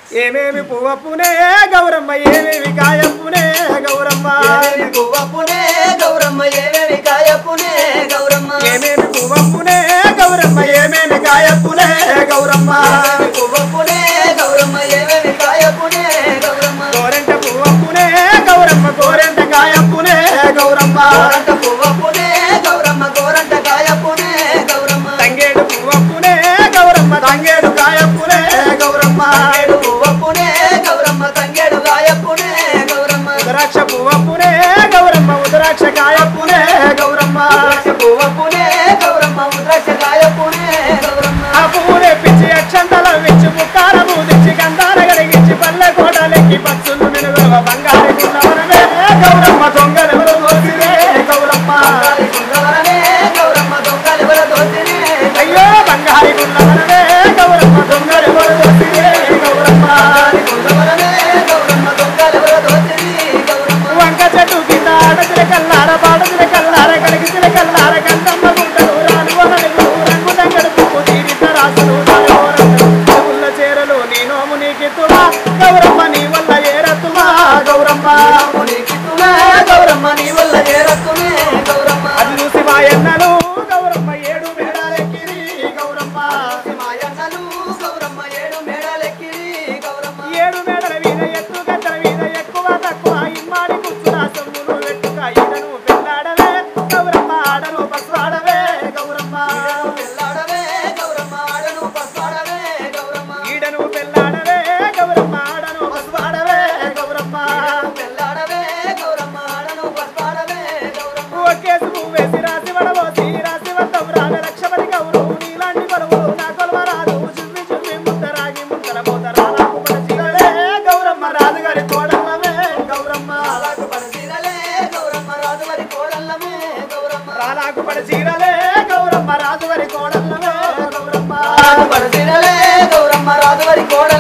ఏమేమి పువ్వప్పునే గౌరమ్మ ఏమేమి కాయప్పునే గౌరమ్మ ఏమేమి పువ్వప్పునే గౌరమ్మ ఏమేమి కాయప్పునే గౌరమ్మ ఏమేమి పువ్వప్పునే గౌరమ్మ ఏమేమి కాయప్పునే గౌరమ్మ ఏమేమి పువ్వప్పునే గౌరమ్మ ఏమేమి కాయప్పునే గౌరమ్మ గోరెంట పువ్వప్పునే గౌరమ్మ గోరెంట కాయప్పునే గౌరమ్మ గోరంట పువ్వప్పునే గౌరమ్మ గోరంట కాయప్పునే గౌరమ్మ తంగేడు పువ్వప్పునే గౌరమ్మ తంగేడు కాయప్పునే గౌరమ్మ తంగేడు పువ్వప్పునే గౌరమ్మ తంగేడు కాయప్పునే గౌరమ్మ ఉదరాక్ష పువ్వప్పునే గౌరమ్మ ఉదరాక్ష కాయప్పునే గౌరమ్మ ఉద్రాక్ష పువ్వప్పునే గౌరమ్మ ఉద్రాక్ష కాయప్పునే గౌరమ్మ ఆ పువ్వులే పిచ్చి అక్షంతల విచ్చి ముక్కాల పూదిచ్చి గంధాల గడిగించి పల్లె కోటలెక్కి పచ్చులు నిలువ బంగారు గున్నవనమే గౌరమ్మ దొంగలెవరు దోసిరే గౌరమ్మ బంగారి కుందవరనే గౌరమ్మ దొంగలెవర దోసినే అయ్యో బంగారు గున్నవనమే గౌరమ్మ దొంగలెవరు దోసిరే గౌరమ్మ బంగారి కుందవరనే గౌరమ్మ దొంగలెవర దోసిని గౌరమ్మ వంక చెట్టు కింద ఆడదిల కల్లార పాడదిల కల్లార కడిగిదిల కల్లార కందమ్మ గుంటలు రాను వనడుగులు రంగు దంగడు పువ్వు తీరిత రాసులు ఉల్ల చేరలు నీ నోము నీకిత్తుమా గౌరమ్మ నీ వల్ల ఏరత్తుమా గౌరమ్మ నీకితుమే గౌరమ్మ నీ వల్ల చేరత్తునే గౌరమ్మ అది చూసి మాయన్నలు గౌరమ్మ ఏడు మేడాలెక్కిరి గౌరమ్మ మాయన్నలు గౌరమ్మ ఏడు మేడలెక్కిరి గౌరమ్మ ఏడు మేడల మీద ఎత్తు గద్దల మీద ఎక్కువ తక్కువ ఇమ్మాడి కూర్చున్న సొమ్ములు పెట్టుక ఈడను పెళ్ళాడవే గౌరమ్మ ఆడను బస్వాడవే గౌరమ్మ పెళ్ళాడవే గౌరమ్మ ఆడను పసాడవే గౌరమ్మ ఈడను పెళ్ళాడవే గౌరమ్మ ఆడను బస్వాడవే గౌరమ్మ పెళ్ళాడవే గౌరమ్మ ఆడను పసాడవే గౌరమ్మ ఒకేసి పువ్వేసి రాసి వడవోసి రాసి వద్దం రావే లక్షపతి గౌరవు నీలాంటి బరువులు నా కొలవరాదు చువ్వి చువ్వి ముద్దరాగి ముద్దల మోతరా నాకు పడచిరలే గౌరమ్మ రాజుగారి కోడల్లవే గౌరమ్మ అలాకు పడసీరలే గౌరమ్మ రాజువారి కోడల్లమే గౌరమ్మ రాలాకు పడచిరలే గౌరమ్మ రాజుగారి కోడల్లవే గౌరమ్మ అలాకు పడసీరలే గౌరమ్మ రాజువారి కోడల్లమే